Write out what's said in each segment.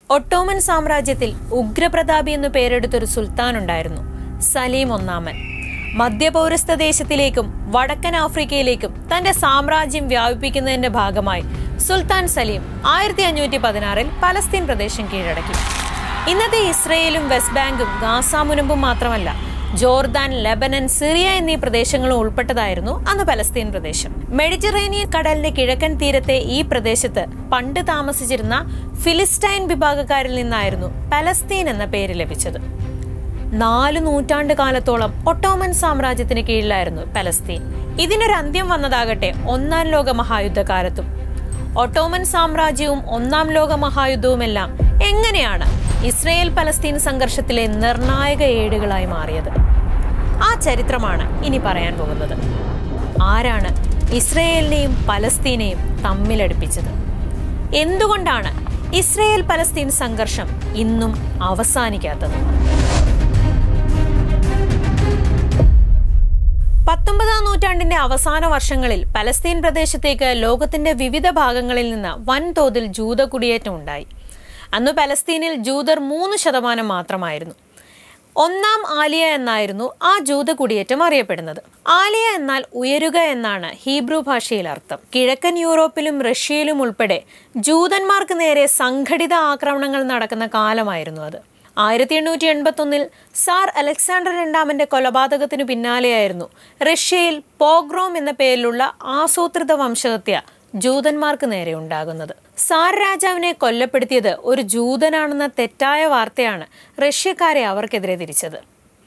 Ottoman സാമ്രാജ്യത്തിൽ ഉഗ്രപ്രതാപി എന്നു പേരെടുത്തൊരു സുൽത്താൻ ഉണ്ടായിരുന്നു സലീം ഒന്നാമൻ മധ്യപൗരസ്ത ദേശത്തിലേക്കും വടക്കൻ ആഫ്രിക്കയിലേക്കും തന്റെ സാമ്രാജ്യം വ്യാപിപ്പിക്കുന്നതിന്റെ ഭാഗമായി സുൽത്താൻ സലീം ആയിരത്തി അഞ്ഞൂറ്റി പതിനാറിൽ പലസ്തീൻ പ്രദേശം കീഴടക്കി ഇന്നത്തെ ഇസ്രയേലും വെസ്റ്റ് ബാങ്കും ഗാസ മുനമ്പും മാത്രമല്ല ജോർദാൻ ലെബനൻ സിറിയ എന്നീ പ്രദേശങ്ങളും ഉൾപ്പെട്ടതായിരുന്നു അന്ന് പലസ്തീൻ പ്രദേശം മെഡിറ്ററേനിയൻ കടലിന്റെ കിഴക്കൻ തീരത്തെ ഈ പ്രദേശത്ത് പണ്ട് താമസിച്ചിരുന്ന ഫിലിസ്റ്റൈൻ വിഭാഗക്കാരിൽ നിന്നായിരുന്നു പലസ്തീൻ എന്ന പേര് ലഭിച്ചത് നാല് നൂറ്റാണ്ട് കാലത്തോളം ഒട്ടോമൻ സാമ്രാജ്യത്തിന് കീഴിലായിരുന്നു പലസ്തീൻ ഇതിനൊരു അന്ത്യം വന്നതാകട്ടെ ഒന്നാം ലോക മഹായുദ്ധകാലത്തും ഒട്ടോമൻ സാമ്രാജ്യവും ഒന്നാം ലോക മഹായുദ്ധവുമെല്ലാം എങ്ങനെയാണ് ഇസ്രയേൽ പലസ്തീൻ സംഘർഷത്തിലെ നിർണായക ഏടുകളായി മാറിയത് ആ ചരിത്രമാണ് ഇനി പറയാൻ പോകുന്നത് ആരാണ് ഇസ്രയേലിനെയും പലസ്തീനെയും തമ്മിലടുപ്പിച്ചത് എന്തുകൊണ്ടാണ് ഇസ്രയേൽ പലസ്തീൻ സംഘർഷം ഇന്നും അവസാനിക്കാത്തത് പത്തൊമ്പതാം നൂറ്റാണ്ടിന്റെ അവസാന വർഷങ്ങളിൽ പലസ്തീൻ പ്രദേശത്തേക്ക് ലോകത്തിന്റെ വിവിധ ഭാഗങ്ങളിൽ നിന്ന് വൻതോതിൽ ജൂത കുടിയേറ്റം ഉണ്ടായി അന്ന് പലസ്തീനിൽ ജൂതർ മൂന്ന് ശതമാനം മാത്രമായിരുന്നു ഒന്നാം ആലിയ എന്നായിരുന്നു ആ ജൂത കുടിയേറ്റം അറിയപ്പെടുന്നത് ആലിയ എന്നാൽ ഉയരുക എന്നാണ് ഹീബ്രു ഭാഷയിൽ അർത്ഥം കിഴക്കൻ യൂറോപ്പിലും റഷ്യയിലും ഉൾപ്പെടെ ജൂതന്മാർക്ക് നേരെ സംഘടിത ആക്രമണങ്ങൾ നടക്കുന്ന കാലമായിരുന്നു അത് ആയിരത്തി എണ്ണൂറ്റി എൺപത്തി ഒന്നിൽ സാർ അലക്സാണ്ടർ രണ്ടാമന്റെ കൊലപാതകത്തിനു പിന്നാലെയായിരുന്നു റഷ്യയിൽ പോഗ്രോം എന്ന പേരിലുള്ള ആസൂത്രിത വംശഹത്യ ജൂതന്മാർക്ക് നേരെ ഉണ്ടാകുന്നത് സാർ രാജാവിനെ കൊല്ലപ്പെടുത്തിയത് ഒരു ജൂതനാണെന്ന തെറ്റായ വാർത്തയാണ് റഷ്യക്കാരെ അവർക്കെതിരെ തിരിച്ചത്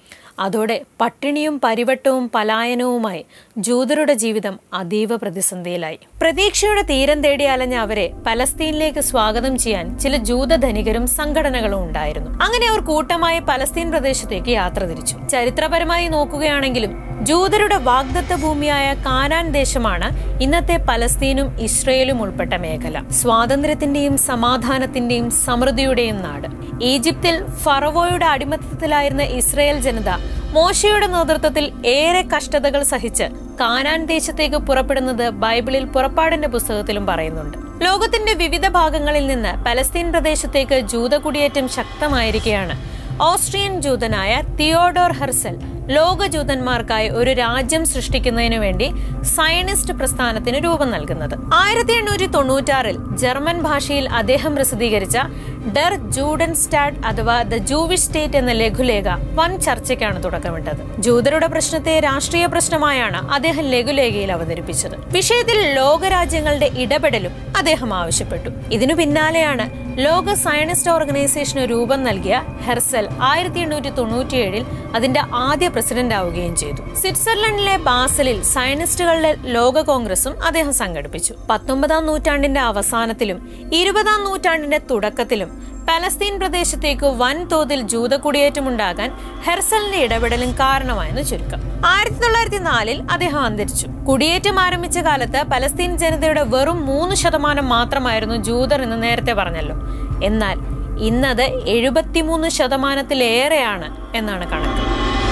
അതോടെ പട്ടിണിയും പരിവട്ടവും പലായനവുമായി ജൂതരുടെ ജീവിതം അതീവ പ്രതിസന്ധിയിലായി പ്രതീക്ഷയുടെ തീരം തേടി അലഞ്ഞ അവരെ പലസ്തീനിലേക്ക് സ്വാഗതം ചെയ്യാൻ ചില ജൂത ധനികരും സംഘടനകളും ഉണ്ടായിരുന്നു അങ്ങനെ അവർ കൂട്ടമായി പലസ്തീൻ പ്രദേശത്തേക്ക് യാത്ര തിരിച്ചു ചരിത്രപരമായി നോക്കുകയാണെങ്കിലും ജൂതരുടെ വാഗ്ദത്ത ഭൂമിയായ കാനാൻ ദേശമാണ് ഇന്നത്തെ പലസ്തീനും ഇസ്രയേലും ഉൾപ്പെട്ട മേഖല സ്വാതന്ത്ര്യത്തിന്റെയും സമാധാനത്തിന്റെയും സമൃദ്ധിയുടെയും നാട് ഈജിപ്തിൽ ഫറവോയുടെ അടിമത്തത്തിലായിരുന്ന ഇസ്രയേൽ ജനത മോശയുടെ നേതൃത്വത്തിൽ ഏറെ കഷ്ടതകൾ സഹിച്ച് കാനാൻ ദേശത്തേക്ക് പുറപ്പെടുന്നത് ബൈബിളിൽ പുറപ്പാടിന്റെ പുസ്തകത്തിലും പറയുന്നുണ്ട് ലോകത്തിന്റെ വിവിധ ഭാഗങ്ങളിൽ നിന്ന് പലസ്തീൻ പ്രദേശത്തേക്ക് ജൂത കുടിയേറ്റം ശക്തമായിരിക്കെയാണ് ഓസ്ട്രിയൻ ജൂതനായ തിയോഡോർ ഹെർസൽ ലോക ജൂതന്മാർക്കായി ഒരു രാജ്യം സൃഷ്ടിക്കുന്നതിനു വേണ്ടി സയനിസ്റ്റ് പ്രസ്ഥാനത്തിന് രൂപം നൽകുന്നത് ആയിരത്തി എണ്ണൂറ്റി തൊണ്ണൂറ്റാറിൽ ജർമ്മൻ ഭാഷയിൽ അദ്ദേഹം പ്രസിദ്ധീകരിച്ച ഡർ ജൂഡൻ സ്റ്റാഡ് അഥവാ ദ ജൂവിഷ് സ്റ്റേറ്റ് എന്ന ലഘുലേഖ വൻ ചർച്ചയ്ക്കാണ് തുടക്കമിട്ടത് ജൂതരുടെ പ്രശ്നത്തെ രാഷ്ട്രീയ പ്രശ്നമായാണ് അദ്ദേഹം ലഘുലേഖയിൽ അവതരിപ്പിച്ചത് വിഷയത്തിൽ ലോകരാജ്യങ്ങളുടെ ഇടപെടലും അദ്ദേഹം ആവശ്യപ്പെട്ടു ഇതിനു പിന്നാലെയാണ് ലോക സയനിസ്റ്റ് ഓർഗനൈസേഷന് രൂപം നൽകിയ ഹെർസൽ ആയിരത്തി എണ്ണൂറ്റി തൊണ്ണൂറ്റിയേഴിൽ അതിന്റെ ആദ്യ പ്രസിഡന്റ് ആവുകയും ചെയ്തു സ്വിറ്റ്സർലൻഡിലെ ബാസലിൽ സയനിസ്റ്റുകളുടെ ലോക കോൺഗ്രസും അദ്ദേഹം സംഘടിപ്പിച്ചു പത്തൊമ്പതാം നൂറ്റാണ്ടിന്റെ അവസാനത്തിലും ഇരുപതാം നൂറ്റാണ്ടിന്റെ തുടക്കത്തിലും പലസ്തീൻ പ്രദേശത്തേക്ക് വൻതോതിൽ ജൂത കുടിയേറ്റമുണ്ടാകാൻ ഹെർസലിന്റെ ഇടപെടലും കാരണമായെന്ന് ചുരുക്കം ആയിരത്തി തൊള്ളായിരത്തി നാലിൽ അദ്ദേഹം അന്തരിച്ചു കുടിയേറ്റം ആരംഭിച്ച കാലത്ത് പലസ്തീൻ ജനതയുടെ വെറും മൂന്ന് ശതമാനം മാത്രമായിരുന്നു ജൂതർ എന്ന് നേരത്തെ പറഞ്ഞല്ലോ എന്നാൽ ഇന്നത് എഴുപത്തിമൂന്ന് ശതമാനത്തിലേറെയാണ് എന്നാണ് കണക്ക്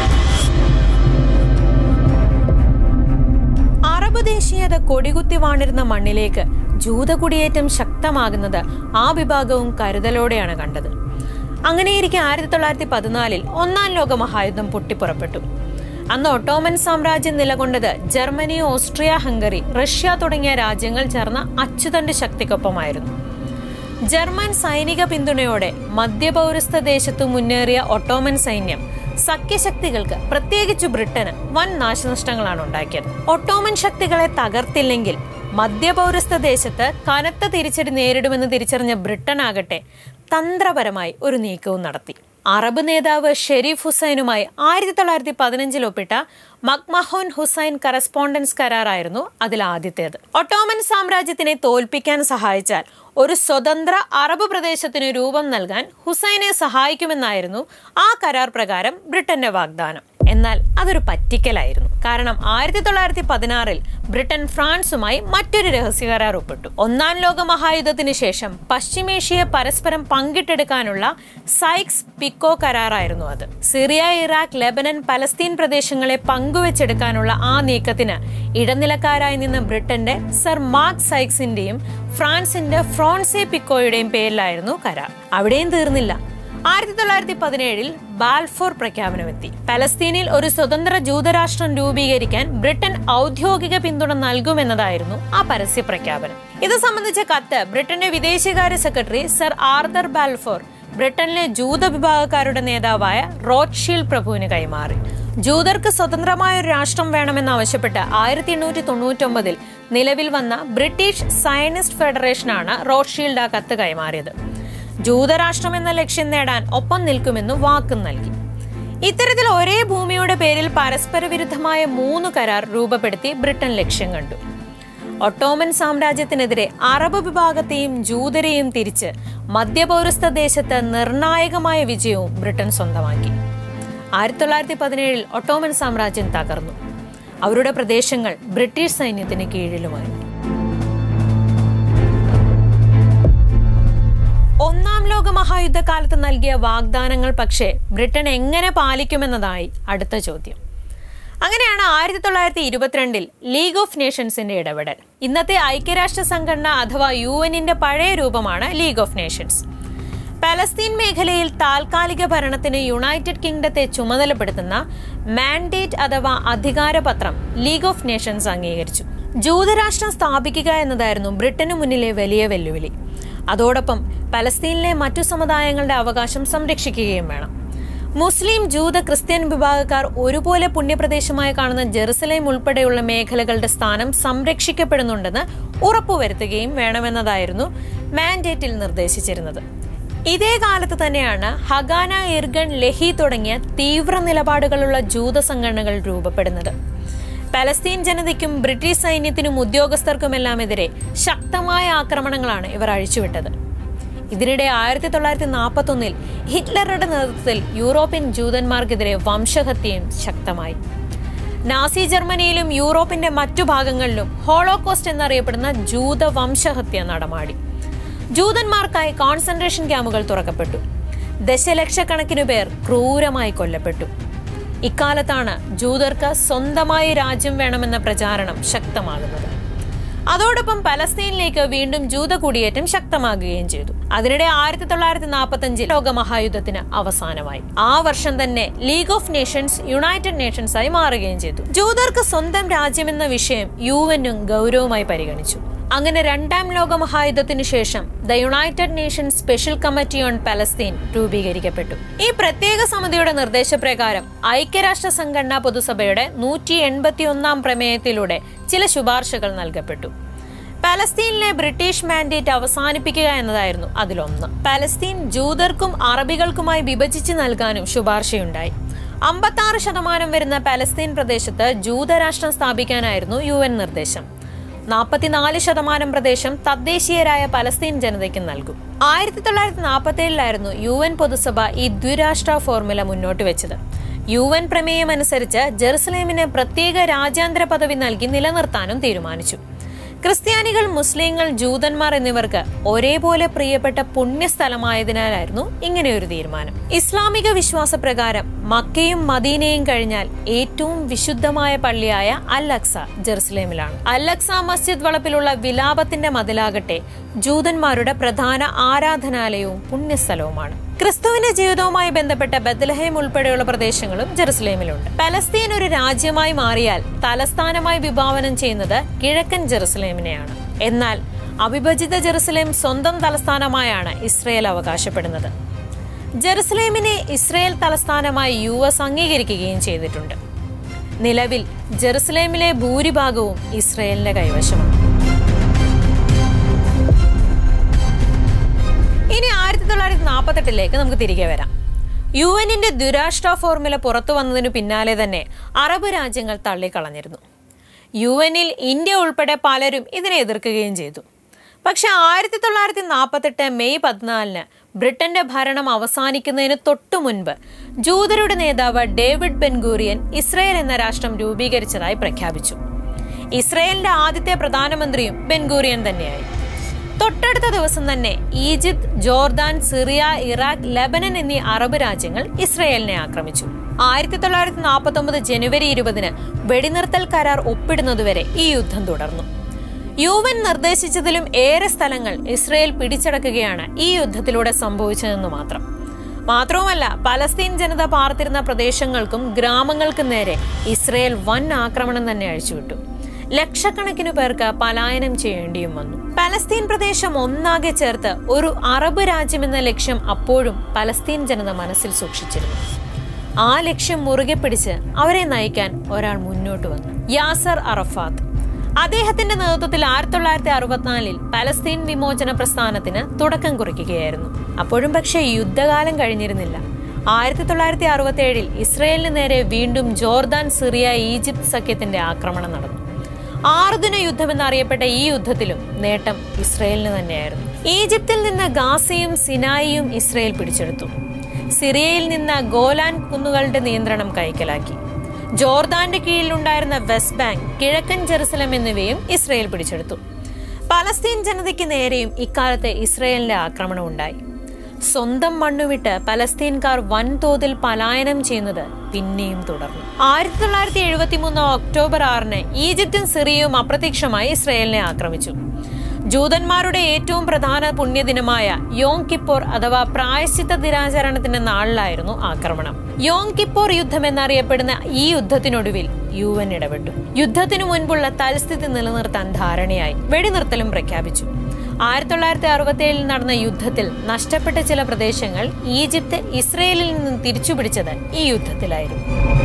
അറബ് ദേശീയത കൊടികുത്തി വാണിരുന്ന മണ്ണിലേക്ക് ജൂത കുടിയേറ്റം ശക്തമാകുന്നത് ആ വിഭാഗവും കരുതലോടെയാണ് കണ്ടത് അങ്ങനെയിരിക്കെ ആയിരത്തി തൊള്ളായിരത്തി പതിനാലിൽ ഒന്നാം ലോക മഹായുദ്ധം പൊട്ടിപ്പുറപ്പെട്ടു അന്ന് ഒട്ടോമൻ സാമ്രാജ്യം നിലകൊണ്ടത് ജർമ്മനി ഓസ്ട്രിയ ഹംഗറി റഷ്യ തുടങ്ങിയ രാജ്യങ്ങൾ ചേർന്ന അച്ചുതണ്ട് ശക്തിക്കൊപ്പമായിരുന്നു ജർമ്മൻ സൈനിക പിന്തുണയോടെ മധ്യപൗരസ്ത ദേശത്തു മുന്നേറിയ ഒട്ടോമൻ സൈന്യം സഖ്യശക്തികൾക്ക് പ്രത്യേകിച്ച് ബ്രിട്ടന് വൻ നാശനഷ്ടങ്ങളാണ് ഉണ്ടാക്കിയത് ഒട്ടോമൻ ശക്തികളെ തകർത്തില്ലെങ്കിൽ മധ്യപൗരസ്ത ദേശത്ത് കനത്ത തിരിച്ചടി നേരിടുമെന്ന് തിരിച്ചറിഞ്ഞ ബ്രിട്ടൻ ആകട്ടെ തന്ത്രപരമായി ഒരു നീക്കവും നടത്തി അറബ് നേതാവ് ഷെരീഫ് ഹുസൈനുമായി ആയിരത്തി തൊള്ളായിരത്തി പതിനഞ്ചിൽ ഒപ്പിട്ട മക്മഹോൻ ഹുസൈൻ കറസ്പോണ്ടൻസ് കരാറായിരുന്നു അതിൽ ആദ്യത്തേത് ഒട്ടോമൻ സാമ്രാജ്യത്തിനെ തോൽപ്പിക്കാൻ സഹായിച്ചാൽ ഒരു സ്വതന്ത്ര അറബ് പ്രദേശത്തിന് രൂപം നൽകാൻ ഹുസൈനെ സഹായിക്കുമെന്നായിരുന്നു ആ കരാർ പ്രകാരം ബ്രിട്ടന്റെ വാഗ്ദാനം എന്നാൽ അതൊരു പറ്റിക്കലായിരുന്നു കാരണം ആയിരത്തി തൊള്ളായിരത്തി പതിനാറിൽ ബ്രിട്ടൻ ഫ്രാൻസുമായി മറ്റൊരു രഹസ്യ കരാർ ഒപ്പിട്ടു ഒന്നാം ലോക മഹായുദ്ധത്തിന് ശേഷം പശ്ചിമേഷ്യയെ പരസ്പരം പങ്കിട്ടെടുക്കാനുള്ള സൈക്സ് പിക്കോ കരാറായിരുന്നു അത് സിറിയ ഇറാഖ് ലെബനൻ പലസ്തീൻ പ്രദേശങ്ങളെ പങ്കുവെച്ചെടുക്കാനുള്ള ആ നീക്കത്തിന് ഇടനിലക്കാരായി നിന്ന ബ്രിട്ടന്റെ സർ മാർക്ക് സൈക്സിന്റെയും ഫ്രാൻസിന്റെ ഫ്രോൺസെ പിക്കോയുടെയും പേരിലായിരുന്നു കരാർ അവിടെയും തീർന്നില്ല ആയിരത്തി തൊള്ളായിരത്തി പതിനേഴിൽ ബാൽഫോർ പ്രഖ്യാപനമെത്തി പലസ്തീനിൽ ഒരു സ്വതന്ത്ര ജൂതരാഷ്ട്രം രൂപീകരിക്കാൻ ബ്രിട്ടൻ ഔദ്യോഗിക പിന്തുണ നൽകുമെന്നതായിരുന്നു ആ പരസ്യ പ്രഖ്യാപനം ഇത് സംബന്ധിച്ച കത്ത് ബ്രിട്ടന്റെ വിദേശകാര്യ സെക്രട്ടറി സർ ആർദർ ബാൽഫോർ ബ്രിട്ടനിലെ ജൂത വിഭാഗക്കാരുടെ നേതാവായ റോഡ്ഷീൽഡ് പ്രഭുവിന് കൈമാറി ജൂതർക്ക് സ്വതന്ത്രമായ ഒരു രാഷ്ട്രം വേണമെന്നാവശ്യപ്പെട്ട് ആയിരത്തി എണ്ണൂറ്റി തൊണ്ണൂറ്റൊമ്പതിൽ നിലവിൽ വന്ന ബ്രിട്ടീഷ് സയനിസ്റ്റ് ഫെഡറേഷനാണ് റോഡ്ഷീൽഡ് ആ കത്ത് കൈമാറിയത് ജൂതരാഷ്ട്രം എന്ന ലക്ഷ്യം നേടാൻ ഒപ്പം നിൽക്കുമെന്ന് വാക്കും നൽകി ഇത്തരത്തിൽ ഒരേ ഭൂമിയുടെ പേരിൽ പരസ്പര വിരുദ്ധമായ മൂന്ന് കരാർ രൂപപ്പെടുത്തി ബ്രിട്ടൻ ലക്ഷ്യം കണ്ടു ഒട്ടോമൻ സാമ്രാജ്യത്തിനെതിരെ അറബ് വിഭാഗത്തെയും ജൂതരെയും തിരിച്ച് മധ്യപൗരസ്ത ദേശത്ത് നിർണായകമായ വിജയവും ബ്രിട്ടൻ സ്വന്തമാക്കി ആയിരത്തി തൊള്ളായിരത്തി പതിനേഴിൽ ഒട്ടോമൻ സാമ്രാജ്യം തകർന്നു അവരുടെ പ്രദേശങ്ങൾ ബ്രിട്ടീഷ് സൈന്യത്തിന് കീഴിലുമായി ഒന്നാം ലോക മഹായുദ്ധകാലത്ത് നൽകിയ വാഗ്ദാനങ്ങൾ പക്ഷേ ബ്രിട്ടൻ എങ്ങനെ പാലിക്കുമെന്നതായി അടുത്ത ചോദ്യം അങ്ങനെയാണ് ആയിരത്തി തൊള്ളായിരത്തി ഇരുപത്തിരണ്ടിൽ ലീഗ് ഓഫ് നേഷൻസിന്റെ ഇടപെടൽ ഇന്നത്തെ ഐക്യരാഷ്ട്ര സംഘടന അഥവാ യു എന്നിന്റെ പഴയ രൂപമാണ് ലീഗ് ഓഫ് നേഷൻസ് പലസ്തീൻ മേഖലയിൽ താൽക്കാലിക ഭരണത്തിന് യുണൈറ്റഡ് കിങ്ഡത്തെ ചുമതലപ്പെടുത്തുന്ന മാൻഡേറ്റ് അഥവാ അധികാരപത്രം ലീഗ് ഓഫ് നേഷൻസ് അംഗീകരിച്ചു ജൂതരാഷ്ട്രം സ്ഥാപിക്കുക എന്നതായിരുന്നു ബ്രിട്ടന് മുന്നിലെ വലിയ വെല്ലുവിളി അതോടൊപ്പം പലസ്തീനിലെ മറ്റു സമുദായങ്ങളുടെ അവകാശം സംരക്ഷിക്കുകയും വേണം മുസ്ലിം ജൂത ക്രിസ്ത്യൻ വിഭാഗക്കാർ ഒരുപോലെ പുണ്യപ്രദേശമായി കാണുന്ന ജെറുസലേം ഉൾപ്പെടെയുള്ള മേഖലകളുടെ സ്ഥാനം സംരക്ഷിക്കപ്പെടുന്നുണ്ടെന്ന് ഉറപ്പുവരുത്തുകയും വേണമെന്നതായിരുന്നു മാൻഡേറ്റിൽ നിർദ്ദേശിച്ചിരുന്നത് ഇതേ കാലത്ത് തന്നെയാണ് ഹഗാന ഇർഗൺ ലഹി തുടങ്ങിയ തീവ്ര നിലപാടുകളുള്ള ജൂത സംഘടനകൾ രൂപപ്പെടുന്നത് പലസ്തീൻ ജനതയ്ക്കും ബ്രിട്ടീഷ് സൈന്യത്തിനും ഉദ്യോഗസ്ഥർക്കുമെല്ലാം എതിരെ ശക്തമായ ആക്രമണങ്ങളാണ് ഇവർ അഴിച്ചുവിട്ടത് ഇതിനിടെ ആയിരത്തി തൊള്ളായിരത്തി നാൽപ്പത്തി ഒന്നിൽ ഹിറ്റ്ലറുടെ നേതൃത്വത്തിൽ യൂറോപ്യൻ ജൂതന്മാർക്കെതിരെ വംശഹത്യയും ശക്തമായി നാസി ജർമ്മനിയിലും യൂറോപ്പിന്റെ മറ്റു ഭാഗങ്ങളിലും ഹോളോകോസ്റ്റ് എന്നറിയപ്പെടുന്ന ജൂത വംശഹത്യ നടമാടി ജൂതന്മാർക്കായി കോൺസെൻട്രേഷൻ ക്യാമ്പുകൾ തുറക്കപ്പെട്ടു ദശലക്ഷക്കണക്കിനു പേർ ക്രൂരമായി കൊല്ലപ്പെട്ടു ഇക്കാലത്താണ് ജൂതർക്ക് സ്വന്തമായി രാജ്യം വേണമെന്ന പ്രചാരണം ശക്തമാകുന്നത് അതോടൊപ്പം പലസ്തീനിലേക്ക് വീണ്ടും ജൂത കുടിയേറ്റം ശക്തമാകുകയും ചെയ്തു അതിനിടെ ആയിരത്തി തൊള്ളായിരത്തി നാൽപ്പത്തി അഞ്ചിൽ ലോകമഹായുദ്ധത്തിന് അവസാനമായി ആ വർഷം തന്നെ League of Nations United Nations ആയി മാറുകയും ചെയ്തു ജൂതർക്ക് സ്വന്തം രാജ്യമെന്ന വിഷയം യു എന്നും ഗൗരവമായി പരിഗണിച്ചു അങ്ങനെ രണ്ടാം ലോക മഹായുദ്ധത്തിനു ശേഷം the United Nations Special Committee on Palestine രൂപീകരിക്കപ്പെട്ടു ഈ പ്രത്യേക സമിതിയുടെ നിർദ്ദേശപ്രകാരം ഐക്യരാഷ്ട്ര സംഘടനാ പൊതുസഭയുടെ നൂറ്റി എൺപത്തി ഒന്നാം പ്രമേയത്തിലൂടെ ചില ശുപാർശകൾ നൽകപ്പെട്ടു പലസ്തീനിലെ ബ്രിട്ടീഷ് മാൻഡേറ്റ് അവസാനിപ്പിക്കുക എന്നതായിരുന്നു അതിലൊന്ന് പലസ്തീൻ ജൂതർക്കും അറബികൾക്കുമായി വിഭജിച്ച് നൽകാനും ശുപാർശയുണ്ടായി അമ്പത്താറ് ശതമാനം വരുന്ന പലസ്തീൻ പ്രദേശത്ത് ജൂതരാഷ്ട്രം സ്ഥാപിക്കാനായിരുന്നു യു എൻ നിർദ്ദേശം നാൽപ്പത്തിനാല് ശതമാനം പ്രദേശം തദ്ദേശീയരായ പലസ്തീൻ ജനതയ്ക്ക് നൽകും ആയിരത്തി തൊള്ളായിരത്തി നാൽപ്പത്തി ഏഴിലായിരുന്നു യു എൻ പൊതുസഭ ഈ ദ്വിരാഷ്ട്ര ഫോർമുല മുന്നോട്ട് വെച്ചത് യു എൻ പ്രമേയം അനുസരിച്ച് ജെറുസലേമിന് പ്രത്യേക രാജ്യാന്തര പദവി നൽകി നിലനിർത്താനും തീരുമാനിച്ചു ക്രിസ്ത്യാനികൾ മുസ്ലിങ്ങൾ ജൂതന്മാർ എന്നിവർക്ക് ഒരേപോലെ പ്രിയപ്പെട്ട പുണ്യസ്ഥലമായതിനാലായിരുന്നു ഇങ്ങനെയൊരു തീരുമാനം ഇസ്ലാമിക വിശ്വാസപ്രകാരം മക്കയും മദീനയും കഴിഞ്ഞാൽ ഏറ്റവും വിശുദ്ധമായ പള്ളിയായ അൽ അക്സ ജെറുസലേമിലാണ് അൽ അക്സ മസ്ജിദ് വളപ്പിലുള്ള വിലാപത്തിന്റെ മതിലാകട്ടെ ജൂതന്മാരുടെ പ്രധാന ആരാധനാലയവും പുണ്യസ്ഥലവുമാണ് ക്രിസ്തുവിന്റെ ജീവിതവുമായി ബന്ധപ്പെട്ട ബദലഹേം ഉൾപ്പെടെയുള്ള പ്രദേശങ്ങളും ജെറുസലേമിലുണ്ട് പലസ്തീൻ ഒരു രാജ്യമായി മാറിയാൽ തലസ്ഥാനമായി വിഭാവനം ചെയ്യുന്നത് കിഴക്കൻ ജെറുസലേമിനെയാണ് എന്നാൽ അവിഭജിത ജെറുസലേം സ്വന്തം തലസ്ഥാനമായാണ് ഇസ്രയേൽ അവകാശപ്പെടുന്നത് ജെറുസലേമിനെ ഇസ്രയേൽ തലസ്ഥാനമായി യു എസ് അംഗീകരിക്കുകയും ചെയ്തിട്ടുണ്ട് നിലവിൽ ജെറുസലേമിലെ ഭൂരിഭാഗവും ഇസ്രയേലിന്റെ കൈവശമാണ് ഇനി ആയിരത്തി തൊള്ളായിരത്തി നാൽപ്പത്തെട്ടിലേക്ക് നമുക്ക് തിരികെ വരാം യു എന്നിന്റെ ദുരാഷ്ട്ര ഫോർമുല പുറത്തു വന്നതിനു പിന്നാലെ തന്നെ അറബ് രാജ്യങ്ങൾ തള്ളിക്കളഞ്ഞിരുന്നു യു എന്നിൽ ഇന്ത്യ ഉൾപ്പെടെ പലരും ഇതിനെ എതിർക്കുകയും ചെയ്തു പക്ഷെ ആയിരത്തി തൊള്ളായിരത്തി നാൽപ്പത്തെട്ട് മെയ് പതിനാലിന് ബ്രിട്ടന്റെ ഭരണം അവസാനിക്കുന്നതിന് തൊട്ടു മുൻപ് ജൂതരുടെ നേതാവ് ഡേവിഡ് ബെൻഗൂറിയൻ ഇസ്രയേൽ എന്ന രാഷ്ട്രം രൂപീകരിച്ചതായി പ്രഖ്യാപിച്ചു ഇസ്രയേലിന്റെ ആദ്യത്തെ പ്രധാനമന്ത്രിയും ബെൻഗൂറിയൻ തന്നെയായി തൊട്ടടുത്ത ദിവസം തന്നെ Egypt Jordan Syria Iraq Lebanon എന്നീ അറബ് രാജ്യങ്ങൾ ഇസ്രയേലിനെ ആക്രമിച്ചു ആയിരത്തി തൊള്ളായിരത്തി നാൽപ്പത്തി ഒമ്പത് ജനുവരി ഇരുപതിന് വെടിനിർത്തൽ കരാർ ഒപ്പിടുന്നതുവരെ ഈ യുദ്ധം തുടർന്നു യു എൻ നിർദ്ദേശിച്ചതിലും ഏറെ സ്ഥലങ്ങൾ ഇസ്രയേൽ പിടിച്ചടക്കുകയാണ് ഈ യുദ്ധത്തിലൂടെ സംഭവിച്ചതെന്ന് മാത്രം മാത്രവുമല്ല പലസ്തീൻ ജനത പാർത്തിരുന്ന പ്രദേശങ്ങൾക്കും ഗ്രാമങ്ങൾക്കും നേരെ ഇസ്രയേൽ വൻ ആക്രമണം തന്നെ അഴിച്ചുവിട്ടു ലക്ഷക്കണക്കിനു പേർക്ക് പലായനം ചെയ്യേണ്ടിയും വന്നു പലസ്തീൻ പ്രദേശം ഒന്നാകെ ചേർത്ത് ഒരു അറബ് രാജ്യമെന്ന ലക്ഷ്യം അപ്പോഴും പലസ്തീൻ ജനത മനസ്സിൽ സൂക്ഷിച്ചിരുന്നു ആ ലക്ഷ്യം മുറുകെ പിടിച്ച് അവരെ നയിക്കാൻ ഒരാൾ മുന്നോട്ട് വന്നു യാസർ അറഫാത്ത് അദ്ദേഹത്തിന്റെ നേതൃത്വത്തിൽ ആയിരത്തി തൊള്ളായിരത്തി അറുപത്തിനാലിൽ പലസ്തീൻ വിമോചന പ്രസ്ഥാനത്തിന് തുടക്കം കുറിക്കുകയായിരുന്നു അപ്പോഴും പക്ഷേ യുദ്ധകാലം കഴിഞ്ഞിരുന്നില്ല ആയിരത്തി തൊള്ളായിരത്തി അറുപത്തി ഏഴിൽ ഇസ്രയേലിന് നേരെ വീണ്ടും ജോർദാൻ സിറിയ ഈജിപ്ത് സഖ്യത്തിന്റെ ആക്രമണം നടന്നു ആറുദിന യുദ്ധം എന്നറിയപ്പെട്ട ഈ യുദ്ധത്തിലും നേട്ടം ഇസ്രയേലിന് തന്നെയായിരുന്നു ഈജിപ്തിൽ നിന്ന് ഗാസയും സിനായിയും ഇസ്രയേൽ പിടിച്ചെടുത്തു സിറിയയിൽ നിന്ന് ഗോലാൻ കുന്നുകളുടെ നിയന്ത്രണം കൈക്കലാക്കി ജോർദാന്റെ കീഴിലുണ്ടായിരുന്ന വെസ്റ്റ് ബാങ്ക് കിഴക്കൻ ജെറുസലം എന്നിവയും ഇസ്രയേൽ പിടിച്ചെടുത്തു പലസ്തീൻ ജനതയ്ക്ക് നേരെയും ഇക്കാലത്ത് ഇസ്രയേലിന്റെ ആക്രമണം ഉണ്ടായി സ്വന്തം മണ്ണുവിട്ട് പലസ്തീൻകാർ വൻതോതിൽ പലായനം ചെയ്യുന്നത് പിന്നെയും തുടർന്നു ആയിരത്തി തൊള്ളായിരത്തി എഴുപത്തി മൂന്ന് ഒക്ടോബർ ആറിന് ഈജിപ്തും സിറിയയും അപ്രത്യക്ഷമായി ഇസ്രയേലിനെ ആക്രമിച്ചു ജൂതന്മാരുടെ ഏറ്റവും പ്രധാന പുണ്യദിനമായ യോങ് കിപ്പോർ അഥവാ പ്രായശ്ചിത്ത ദിനാചരണത്തിന്റെ നാളിലായിരുന്നു ആക്രമണം യോങ് കിപ്പോർ യുദ്ധം എന്നറിയപ്പെടുന്ന ഈ യുദ്ധത്തിനൊടുവിൽ യു എൻ ഇടപെട്ടു യുദ്ധത്തിനു മുൻപുള്ള തൽസ്ഥിതി നിലനിർത്താൻ ധാരണയായി വെടിനിർത്തലും പ്രഖ്യാപിച്ചു ആയിരത്തി തൊള്ളായിരത്തി അറുപത്തി ഏഴിൽ നടന്ന യുദ്ധത്തിൽ നഷ്ടപ്പെട്ട ചില പ്രദേശങ്ങൾ ഈജിപ്ത് ഇസ്രയേലിൽ നിന്നും തിരിച്ചുപിടിച്ചത് ഈ യുദ്ധത്തിലായിരുന്നു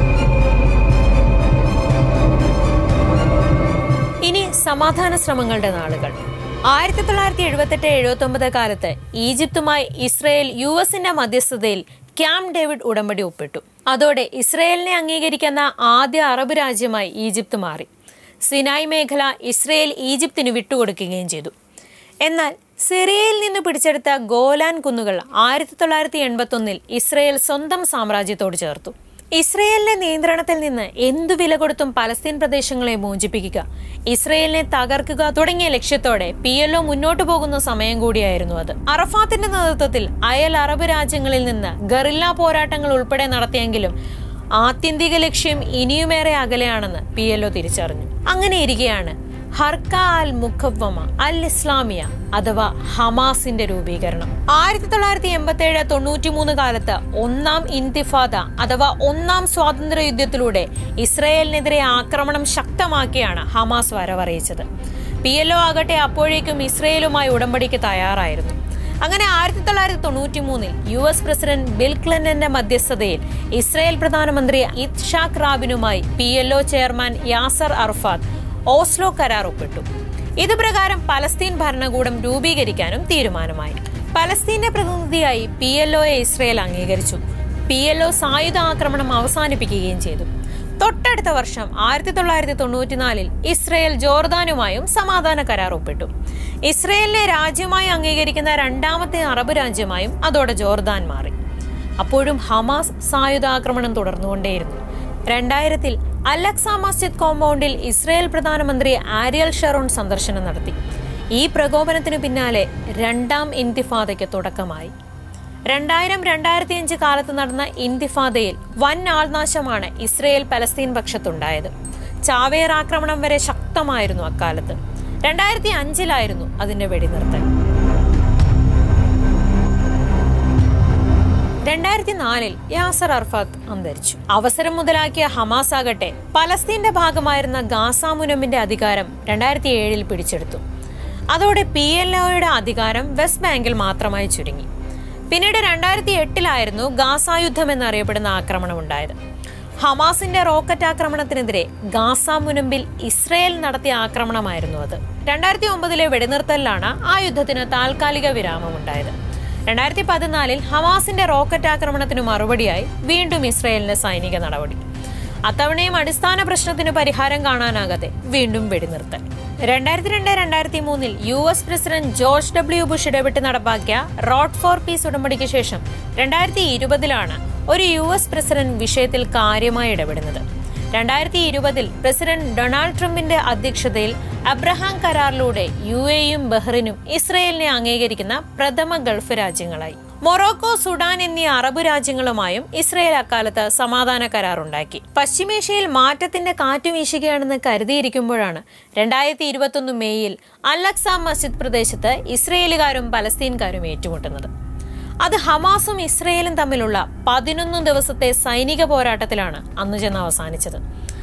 ഇനി സമാധാന ശ്രമങ്ങളുടെ നാളുകൾ ആയിരത്തി തൊള്ളായിരത്തി എഴുപത്തെട്ട് എഴുപത്തി ഒമ്പത് കാലത്ത് ഈജിപ്തുമായി ഇസ്രയേൽ യു എസിന്റെ മധ്യസ്ഥതയിൽ ക്യാമ്പ് ഡേവിഡ് ഉടമ്പടി ഒപ്പിട്ടു അതോടെ ഇസ്രയേലിനെ അംഗീകരിക്കുന്ന ആദ്യ അറബ് രാജ്യമായി ഈജിപ്ത് മാറി സിനായ് മേഖല ഇസ്രയേൽ ഈജിപ്തിന് വിട്ടുകൊടുക്കുകയും ചെയ്തു എന്നാൽ സിറിയയിൽ നിന്ന് പിടിച്ചെടുത്ത ഗോലാൻ കുന്നുകൾ ആയിരത്തി തൊള്ളായിരത്തി എൺപത്തി ഒന്നിൽ ഇസ്രയേൽ സ്വന്തം സാമ്രാജ്യത്തോട് ചേർത്തു ഇസ്രയേലിന്റെ നിയന്ത്രണത്തിൽ നിന്ന് എന്തു വില കൊടുത്തും പലസ്തീൻ പ്രദേശങ്ങളെ മോചിപ്പിക്കുക ഇസ്രയേലിനെ തകർക്കുക തുടങ്ങിയ ലക്ഷ്യത്തോടെ പി എൽ മുന്നോട്ടു പോകുന്ന സമയം കൂടിയായിരുന്നു അത് അറഫാത്തിന്റെ നേതൃത്വത്തിൽ അയൽ അറബ് രാജ്യങ്ങളിൽ നിന്ന് ഗറില്ല പോരാട്ടങ്ങൾ ഉൾപ്പെടെ നടത്തിയെങ്കിലും ആത്യന്തിക ലക്ഷ്യം ഇനിയുമേറെ അകലെയാണെന്ന് പി എൽ തിരിച്ചറിഞ്ഞു അങ്ങനെ ഇരിക്കെയാണ് ഹർക്ക അൽ മുഖവമ അൽ ഇസ്ലാമിയ അഥവാ ഹമാസിന്റെ രൂപീകരണം ആയിരത്തി തൊള്ളായിരത്തി എൺപത്തി ഏഴ് തൊണ്ണൂറ്റി മൂന്ന് കാലത്ത് ഒന്നാം ഇൻതിഫാദ അഥവാ ഒന്നാം സ്വാതന്ത്ര്യ യുദ്ധത്തിലൂടെ ഇസ്രയേലിനെതിരെ ആക്രമണം ശക്തമാക്കിയാണ് ഹമാസ് വരവറിയിച്ചത് പി എൽ ആകട്ടെ അപ്പോഴേക്കും ഇസ്രയേലുമായി ഉടമ്പടിക്ക് തയ്യാറായിരുന്നു അങ്ങനെ ആയിരത്തി തൊള്ളായിരത്തി തൊണ്ണൂറ്റി മൂന്നിൽ യു എസ് പ്രസിഡന്റ് ബിൽ ക്ലിന്റന്റെ മധ്യസ്ഥതയിൽ ഇസ്രയേൽ പ്രധാനമന്ത്രി ഇത്ഷാഖ് റാബിനുമായി P L chairman Yasser Arafat Oslo കരാർ ഒപ്പിട്ടു ഇത് പ്രകാരം പലസ്തീൻ ഭരണകൂടം രൂപീകരിക്കാനും തീരുമാനമായി പലസ്തീന്റെ പ്രതിനിധിയായി പി എൽ ഒയെ ഇസ്രയേൽ അംഗീകരിച്ചു പി എൽ ഒ സായുധ ആക്രമണം അവസാനിപ്പിക്കുകയും ചെയ്തു തൊട്ടടുത്ത വർഷം ആയിരത്തി തൊള്ളായിരത്തി തൊണ്ണൂറ്റിനാലിൽ ഇസ്രയേൽ ജോർദാനുമായും സമാധാന കരാർ ഒപ്പിട്ടു ഇസ്രയേലിനെ രാജ്യമായി അംഗീകരിക്കുന്ന രണ്ടാമത്തെ അറബ് രാജ്യമായും അതോടെ ജോർദാൻ മാറി അപ്പോഴും ഹമാസ് സായുധാക്രമണം തുടർന്നുകൊണ്ടേയിരുന്നു രണ്ടായിരത്തിൽ അലക്സ മസ്ജിദ് കോമ്പൗണ്ടിൽ ഇസ്രയേൽ പ്രധാനമന്ത്രി ആരിയൽ ഷെറോൺ സന്ദർശനം നടത്തി ഈ പ്രകോപനത്തിനു പിന്നാലെ രണ്ടാം ഇന്തിഫാദയ്ക്ക് തുടക്കമായി രണ്ടായിരം രണ്ടായിരത്തി അഞ്ച് കാലത്ത് നടന്ന ഇന്തിഫാദയിൽ വൻ ആൾനാശമാണ് ഇസ്രയേൽ പലസ്തീൻ പക്ഷത്തുണ്ടായത് ചാവേർ ആക്രമണം വരെ ശക്തമായിരുന്നു അക്കാലത്ത് രണ്ടായിരത്തി അഞ്ചിലായിരുന്നു അതിന്റെ വെടിനിർത്തൽ രണ്ടായിരത്തി നാലിൽ യാസർ അർഫാത്ത് അന്തരിച്ചു അവസരം മുതലാക്കിയ ഹമാസ് ആകട്ടെ പലസ്തീന്റെ ഭാഗമായിരുന്ന ഗാസ മുനമ്പിന്റെ അധികാരം രണ്ടായിരത്തി ഏഴിൽ പിടിച്ചെടുത്തു അതോടെ പി എൽ ഒയുടെ അധികാരം വെസ്റ്റ് ബാങ്കിൽ മാത്രമായി ചുരുങ്ങി പിന്നീട് രണ്ടായിരത്തി എട്ടിലായിരുന്നു ഗാസ യുദ്ധം എന്നറിയപ്പെടുന്ന ആക്രമണം ഉണ്ടായത് ഹമാസിന്റെ റോക്കറ്റ് ആക്രമണത്തിനെതിരെ ഗാസ മുനമ്പിൽ ഇസ്രയേൽ നടത്തിയ ആക്രമണമായിരുന്നു അത് രണ്ടായിരത്തി ഒമ്പതിലെ വെടിനിർത്തലിലാണ് ആ യുദ്ധത്തിന് താൽക്കാലിക വിരാമമുണ്ടായത് രണ്ടായിരത്തി പതിനാലിൽ ഹമാസിന്റെ റോക്കറ്റ് ആക്രമണത്തിന് മറുപടിയായി വീണ്ടും ഇസ്രയേലിന് സൈനിക നടപടി അത്തവണയും അടിസ്ഥാന പ്രശ്നത്തിന് പരിഹാരം കാണാനാകാതെ വീണ്ടും വെടിനിർത്തൽ രണ്ടായിരത്തി രണ്ട് രണ്ടായിരത്തി മൂന്നിൽ U S president George W Bush ഇടപെട്ട് നടപ്പാക്കിയ റോഡ് ഫോർ പീസ് ഉടമ്പടിക്ക് ശേഷം രണ്ടായിരത്തി ഇരുപതിലാണ് ഒരു യു എസ് പ്രസിഡന്റ് വിഷയത്തിൽ കാര്യമായി ഇടപെടുന്നത് രണ്ടായിരത്തി ഇരുപതിൽ പ്രസിഡന്റ് ഡൊണാൾഡ് ട്രംപിന്റെ അധ്യക്ഷതയിൽ അബ്രഹാം കരാറിലൂടെ യു എയും ബഹ്റിനും ഇസ്രയേലിനെ അംഗീകരിക്കുന്ന പ്രഥമ ഗൾഫ് രാജ്യങ്ങളായി മൊറോക്കോ സുഡാൻ എന്നീ അറബ് രാജ്യങ്ങളുമായും ഇസ്രയേൽ അക്കാലത്ത് സമാധാന കരാറുണ്ടാക്കി പശ്ചിമേഷ്യയിൽ മാറ്റത്തിന്റെ കാറ്റ് വീശുകയാണെന്ന് കരുതിയിരിക്കുമ്പോഴാണ് രണ്ടായിരത്തി ഇരുപത്തൊന്ന് മെയ്യിൽ അലക്സ മസ്ജിദ് പ്രദേശത്ത് ഇസ്രയേലുകാരും പലസ്തീൻകാരും ഏറ്റുമുട്ടുന്നത് അത് ഹമാസും ഇസ്രയേലും തമ്മിലുള്ള പതിനൊന്ന് ദിവസത്തെ സൈനിക പോരാട്ടത്തിലാണ് അന്നു ചെന്ന് അവസാനിച്ചത്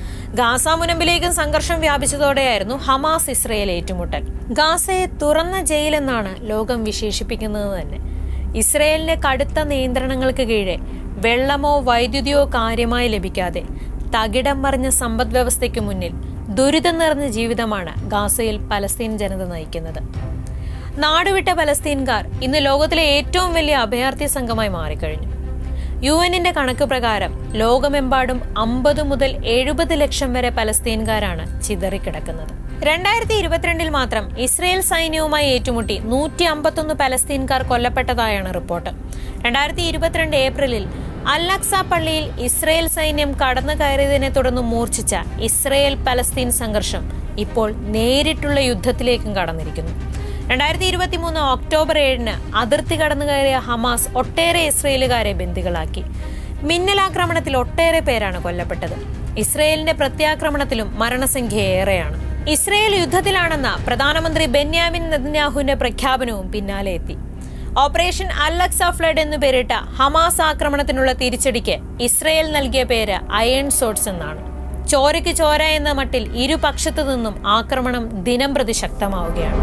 ഗാസ മുനമ്പിലേക്കും സംഘർഷം വ്യാപിച്ചതോടെയായിരുന്നു ഹമാസ് ഇസ്രയേൽ ഏറ്റുമുട്ടൽ ഗാസയെ തുറന്ന ജയിലെന്നാണ് ലോകം വിശേഷിപ്പിക്കുന്നത് തന്നെ ഇസ്രയേലിന്റെ കടുത്ത നിയന്ത്രണങ്ങൾക്ക് കീഴെ വെള്ളമോ വൈദ്യുതിയോ കാര്യമായി ലഭിക്കാതെ തകിടം മറിഞ്ഞ സമ്പദ് വ്യവസ്ഥയ്ക്ക് മുന്നിൽ ദുരിതം നിറഞ്ഞ ജീവിതമാണ് ഗാസയിൽ പലസ്തീൻ ജനത നയിക്കുന്നത് നാടുവിട്ട പലസ്തീൻകാർ ഇന്ന് ലോകത്തിലെ ഏറ്റവും വലിയ അഭയാർത്ഥി സംഘമായി മാറിക്കഴിഞ്ഞു യു എന്നിന്റെ കണക്ക് പ്രകാരം ലോകമെമ്പാടും അമ്പത് മുതൽ എഴുപത് ലക്ഷം വരെ പലസ്തീൻകാരാണ് ചിതറിക്കിടക്കുന്നത് രണ്ടായിരത്തി ഇരുപത്തിരണ്ടിൽ മാത്രം ഇസ്രയേൽ സൈന്യവുമായി ഏറ്റുമുട്ടി നൂറ്റി അമ്പത്തൊന്ന് പലസ്തീൻകാർ കൊല്ലപ്പെട്ടതായാണ് റിപ്പോർട്ട് രണ്ടായിരത്തി ഇരുപത്തിരണ്ട് ഏപ്രിലിൽ അല്ലക്സ പള്ളിയിൽ ഇസ്രയേൽ സൈന്യം കടന്നു കയറിയതിനെ തുടർന്ന് മൂർച്ഛിച്ച ഇസ്രയേൽ പലസ്തീൻ സംഘർഷം ഇപ്പോൾ നേരിട്ടുള്ള യുദ്ധത്തിലേക്കും കടന്നിരിക്കുന്നു രണ്ടായിരത്തി ഇരുപത്തി മൂന്ന് ഒക്ടോബർ ഏഴിന് അതിർത്തി കടന്നു കയറിയ ഹമാസ് ഒട്ടേറെ ഇസ്രയേലുകാരെ ബന്ദികളാക്കി മിന്നലാക്രമണത്തിൽ ഒട്ടേറെ പേരാണ് കൊല്ലപ്പെട്ടത് ഇസ്രയേലിന്റെ പ്രത്യാക്രമണത്തിലും മരണസംഖ്യ ഏറെയാണ് ഇസ്രയേൽ യുദ്ധത്തിലാണെന്ന പ്രധാനമന്ത്രി ബെന്യാമിൻ നെതന്യാഹുവിന്റെ പ്രഖ്യാപനവും പിന്നാലെ എത്തി ഓപ്പറേഷൻ അലക്സ ഫ്ലഡ് എന്നു പേരിട്ട ഹമാസ് ആക്രമണത്തിനുള്ള തിരിച്ചടിക്ക് ഇസ്രയേൽ നൽകിയ പേര് അയൺ സോട്സ് എന്നാണ് ചോരയ്ക്ക് ചോര എന്ന മട്ടിൽ ഇരുപക്ഷത്തു നിന്നും ആക്രമണം ദിനം പ്രതി ശക്തമാവുകയാണ്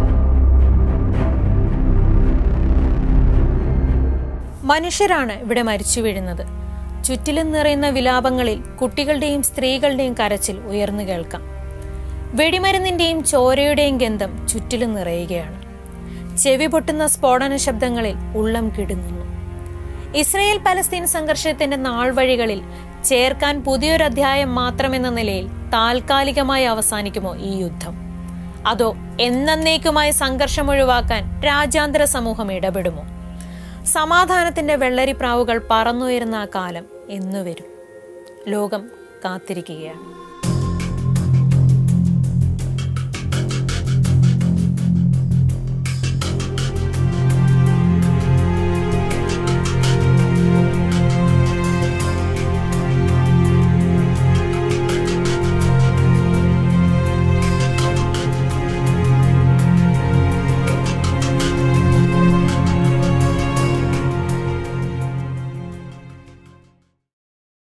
മനുഷ്യരാണ് ഇവിടെ മരിച്ചു വീഴുന്നത് ചുറ്റിലും നിറയുന്ന വിലാപങ്ങളിൽ കുട്ടികളുടെയും സ്ത്രീകളുടെയും കരച്ചിൽ ഉയർന്നു കേൾക്കാം വെടിമരുന്നിന്റെയും ചോരയുടെയും ഗന്ധം ചുറ്റിലും നിറയുകയാണ് ചെവി പൊട്ടുന്ന സ്ഫോടന ശബ്ദങ്ങളിൽ ഉള്ളം കിടുങ്ങുന്നു ഇസ്രയേൽ പലസ്തീൻ സംഘർഷത്തിന്റെ നാൾവഴികളിൽ ചേർക്കാൻ പുതിയൊരു അധ്യായം മാത്രമെന്ന നിലയിൽ താൽക്കാലികമായി അവസാനിക്കുമോ ഈ യുദ്ധം അതോ എന്നേക്കുമായി സംഘർഷം ഒഴിവാക്കാൻ രാജ്യാന്തര സമൂഹം ഇടപെടുമോ സമാധാനത്തിന്റെ വെള്ളരിപ്രാവുകൾ പറന്നുയരുന്ന ആ കാലം എന്നു വരും ലോകം കാത്തിരിക്കുകയാണ്